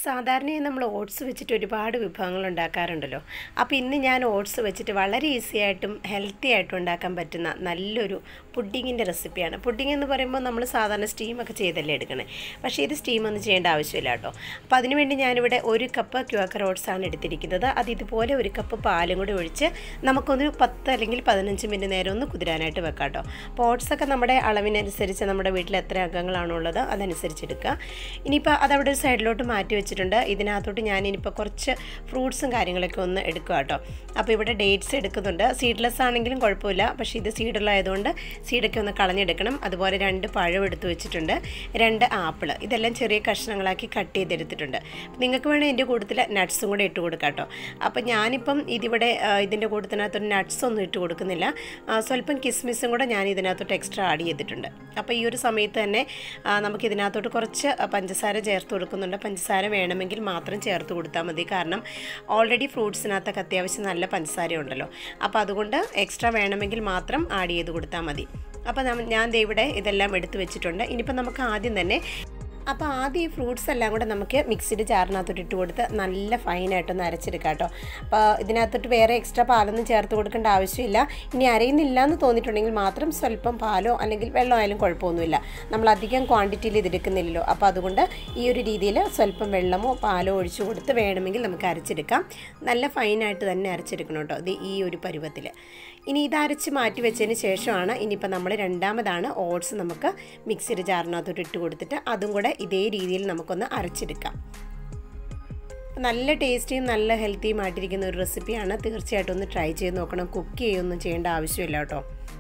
സാധാരണയായി നമ്മൾ ഓട്സ് വെച്ചിട്ട് ഒരുപാട് വിഭവങ്ങൾ ഉണ്ടാക്കാറുണ്ടല്ലോ അപ്പോൾ ഇന്ന് ഞാൻ ഓട്സ് വെച്ചിട്ട് വളരെ ഈസി ആയിട്ടും ഹെൽത്തി ആയിട്ടും ഉണ്ടാക്കാൻ പറ്റുന്ന നല്ലൊരു പുഡിങ്ങിൻ്റെ റെസിപ്പിയാണ് പുഡിംഗ് എന്ന് പറയുമ്പോൾ നമ്മൾ സാധാരണ സ്റ്റീമൊക്കെ ചെയ്തല്ലേ എടുക്കണേ പക്ഷേ ഇത് സ്റ്റീം ഒന്നും ചെയ്യേണ്ട ആവശ്യമില്ല കേട്ടോ അപ്പോൾ അതിനുവേണ്ടി ഞാനിവിടെ ഒരു കപ്പ് ക്യുവാക്കർ ഓട്സ് ആണ് എടുത്തിരിക്കുന്നത് അത് ഇതുപോലെ ഒരു കപ്പ് പാലും കൂടി ഒഴിച്ച് നമുക്കൊന്ന് പത്ത് അല്ലെങ്കിൽ പതിനഞ്ച് മിനിറ്റ് നേരം ഒന്ന് കുതിരാനായിട്ട് വെക്കാം കേട്ടോ അപ്പോൾ ഓട്സൊക്കെ നമ്മുടെ അളവിനനുസരിച്ച് നമ്മുടെ വീട്ടിൽ എത്ര അംഗങ്ങളാണോ ഉള്ളത് അതനുസരിച്ച് എടുക്കുക ഇനിയിപ്പോൾ അതവിടെ ഒരു സൈഡിലോട്ട് മാറ്റി വെച്ചിട്ടുണ്ട് ഇതിനകത്തോട്ട് ഞാൻ ഇനിയിപ്പോൾ കുറച്ച് ഫ്രൂട്ട്സും കാര്യങ്ങളൊക്കെ ഒന്ന് എടുക്കുക കേട്ടോ അപ്പോൾ ഇവിടെ ഡേറ്റ്സ് എടുക്കുന്നുണ്ട് സീഡ്ലെസ് ആണെങ്കിലും കുഴപ്പമില്ല പക്ഷേ ഇത് സീഡുള്ളായതുകൊണ്ട് സീഡൊക്കെ ഒന്ന് കളഞ്ഞെടുക്കണം അതുപോലെ രണ്ട് പഴം എടുത്ത് വെച്ചിട്ടുണ്ട് രണ്ട് ആപ്പിൾ ഇതെല്ലാം ചെറിയ കഷ്ണങ്ങളാക്കി കട്ട് ചെയ്തെടുത്തിട്ടുണ്ട് നിങ്ങൾക്ക് വേണേൽ എൻ്റെ കൂട്ടത്തിൽ നട്ട്സും കൂടെ ഇട്ട് കൊടുക്കാം കേട്ടോ അപ്പോൾ ഞാനിപ്പം ഇതിവിടെ ആ, ഇതിൻ്റെ കൂട്ടത്തിനകത്തൊരു നട്ട്സ് ഒന്നും ഇട്ട് കൊടുക്കുന്നില്ല ആ, സ്വല്പം കിസ്മിസും കൂടെ ഞാൻ ഇതിനകത്തോട്ട് എക്സ്ട്രാ ആഡ് ചെയ്തിട്ടുണ്ട് അപ്പോൾ ഈ ഒരു സമയത്ത് തന്നെ ആ, നമുക്ക് ഇതിനകത്തോട്ട് കുറച്ച് ആ, പഞ്ചസാര ചേർത്ത് കൊടുക്കുന്നുണ്ട് പഞ്ചസാര വേണമെങ്കിൽ മാത്രം ചേർത്ത് കൊടുത്താൽ മതി കാരണം ഓൾറെഡി ഫ്രൂട്ട്സിനകത്തൊക്കെ അത്യാവശ്യം നല്ല പഞ്ചസാര ഉണ്ടല്ലോ അപ്പോൾ അതുകൊണ്ട് എക്സ്ട്രാ വേണമെങ്കിൽ മാത്രം ആഡ് ചെയ്ത് കൊടുത്താൽ മതി അപ്പോൾ നമ്മ- ഞാൻ ദേ ഇവിടെ ഇതെല്ലാം എടുത്ത് വെച്ചിട്ടുണ്ട് ഇനിയിപ്പോൾ നമുക്ക് ആദ്യം തന്നെ അപ്പോൾ ആദ്യം ഈ ഫ്രൂട്ട്സ് എല്ലാം കൂടെ നമുക്ക് മിക്സിഡ് ജാറിനകത്തോട്ട് ഇട്ട് കൊടുത്ത് നല്ല ഫൈനായിട്ടൊന്ന് അരച്ചെടുക്കാം കേട്ടോ അപ്പോൾ ഇതിനകത്തോട്ട് വേറെ എക്സ്ട്രാ പാലൊന്നും ചേർത്ത് കൊടുക്കേണ്ട ആവശ്യമില്ല ഇനി അരയുന്നില്ല എന്ന് തോന്നിയിട്ടുണ്ടെങ്കിൽ മാത്രം സ്വല്പം പാലോ അല്ലെങ്കിൽ വെള്ളമായാലും കുഴപ്പമൊന്നുമില്ല നമ്മൾ അധികം ക്വാണ്ടിറ്റിയിൽ ഇതെടുക്കുന്നില്ലല്ലോ അപ്പോൾ അതുകൊണ്ട് ഈ ഒരു രീതിയിൽ സ്വല്പം വെള്ളമോ പാലോ ഒഴിച്ചു കൊടുത്ത് വേണമെങ്കിൽ നമുക്ക് അരച്ചെടുക്കാം നല്ല ഫൈനായിട്ട് തന്നെ അരച്ചെടുക്കണം കേട്ടോ ഇത് ഈ ഒരു പരുവത്തിൽ ഇനി ഇത് അരച്ച് മാറ്റി വെച്ചതിന് ശേഷമാണ് ഇനിയിപ്പോൾ നമ്മൾ രണ്ടാമതാണ് ഓട്സ് നമുക്ക് മിക്സിയുടെ ജാറിനകത്തോട്ട് ഇട്ട് കൊടുത്തിട്ട് അതും കൂടെ ഇതേ രീതിയിൽ നമുക്കൊന്ന് അരച്ചെടുക്കാം നല്ല ടേസ്റ്റിയും നല്ല ഹെൽത്തിയും ആയിട്ടിരിക്കുന്ന ഒരു റെസിപ്പിയാണ് തീർച്ചയായിട്ടും ഒന്ന് ട്രൈ ചെയ്ത് നോക്കണം കുക്ക് ചെയ്യൊന്നും ചെയ്യേണ്ട ആവശ്യമില്ല കേട്ടോ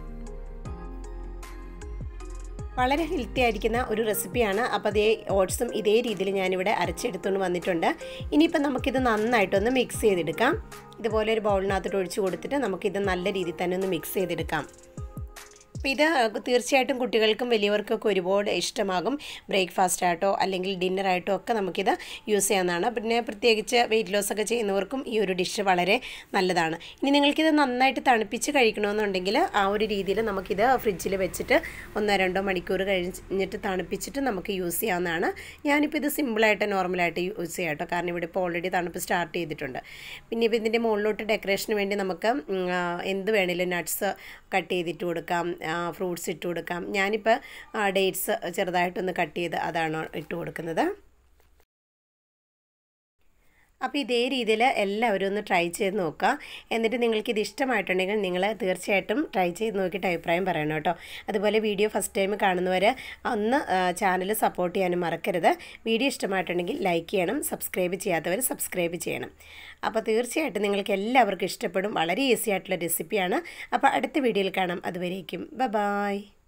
വളരെ ഹെൽത്തി ആയിരിക്കുന്ന ഒരു റെസിപ്പിയാണ് അപ്പോൾ അതേ ഓട്സും ഇതേ രീതിയിൽ ഞാനിവിടെ അരച്ചെടുത്തുകൊണ്ട് വന്നിട്ടുണ്ട് ഇനിയിപ്പോൾ നമുക്കിത് നന്നായിട്ടൊന്ന് മിക്സ് ചെയ്തെടുക്കാം ഇതുപോലെ ഒരു ബൗളിനകത്തോട്ട് ഒഴിച്ച് കൊടുത്തിട്ട് നമുക്കിത് നല്ല രീതിയിൽ തന്നെ ഒന്ന് മിക്സ് ചെയ്തെടുക്കാം അപ്പോൾ ഇത് തീർച്ചയായിട്ടും കുട്ടികൾക്കും വലിയവർക്കൊക്കെ ഒരുപാട് ഇഷ്ടമാകും ബ്രേക്ക്ഫാസ്റ്റ് ആയിട്ടോ അല്ലെങ്കിൽ ഡിന്നറായിട്ടോ ഒക്കെ നമുക്കിത് യൂസ് ചെയ്യാവുന്നതാണ് പിന്നെ പ്രത്യേകിച്ച് വെയിറ്റ് ലോസ് ഒക്കെ ചെയ്യുന്നവർക്കും ഈ ഒരു ഡിഷ് വളരെ നല്ലതാണ് ഇനി നിങ്ങൾക്കിത് നന്നായിട്ട് തണുപ്പിച്ച് കഴിക്കണമെന്നുണ്ടെങ്കിൽ ആ ഒരു രീതിയിൽ നമുക്കിത് ഫ്രിഡ്ജിൽ വെച്ചിട്ട് ഒന്നോ രണ്ടോ മണിക്കൂർ കഴിഞ്ഞിട്ട് തണുപ്പിച്ചിട്ട് നമുക്ക് യൂസ് ചെയ്യാവുന്നതാണ് ഞാനിപ്പോൾ ഇത് സിമ്പിളായിട്ട് നോർമലായിട്ട് യൂസ് ചെയ്യാം കേട്ടോ കാരണം ഇവിടെ ഇപ്പോൾ ഓൾറെഡി തണുപ്പ് സ്റ്റാർട്ട് ചെയ്തിട്ടുണ്ട് പിന്നെ ഇപ്പോൾ ഇതിൻ്റെ മുകളിലോട്ട് ഡെക്കറേഷന് വേണ്ടി നമുക്ക് ഉം, ആ, എന്ത് വേണേലും നട്ട്സ് കട്ട് ചെയ്തിട്ട് കൊടുക്കാം ഫ്രൂട്ട്സ് ഇട്ട് കൊടുക്കാം ഞാനിപ്പോൾ ഡേറ്റ്സ് ചെറുതായിട്ടൊന്ന് കട്ട് ചെയ്ത് അതാണ് ഇട്ട് കൊടുക്കുന്നത് അപ്പോൾ ഇതേ രീതിയിൽ എല്ലാവരും ഒന്ന് ട്രൈ ചെയ്ത് നോക്കുക എന്നിട്ട് നിങ്ങൾക്ക് ഇത് ഇഷ്ടമായിട്ടുണ്ടെങ്കിൽ നിങ്ങൾ തീർച്ചയായിട്ടും ട്രൈ ചെയ്ത് നോക്കിയിട്ട് അഭിപ്രായം പറയണം കേട്ടോ അതുപോലെ വീഡിയോ ഫസ്റ്റ് ടൈം കാണുന്നവർ ഒന്ന് ചാനൽ സപ്പോർട്ട് ചെയ്യാനും മറക്കരുത് വീഡിയോ ഇഷ്ടമായിട്ടുണ്ടെങ്കിൽ ലൈക്ക് ചെയ്യണം സബ്സ്ക്രൈബ് ചെയ്യാത്തവർ സബ്സ്ക്രൈബ് ചെയ്യണം അപ്പോൾ തീർച്ചയായിട്ടും നിങ്ങൾക്ക് എല്ലാവർക്കും ഇഷ്ടപ്പെടും വളരെ ഈസി ആയിട്ടുള്ള റെസിപ്പിയാണ് അപ്പോൾ അടുത്ത വീഡിയോയിൽ കാണാം അതുവരേക്കും ബ ബായ്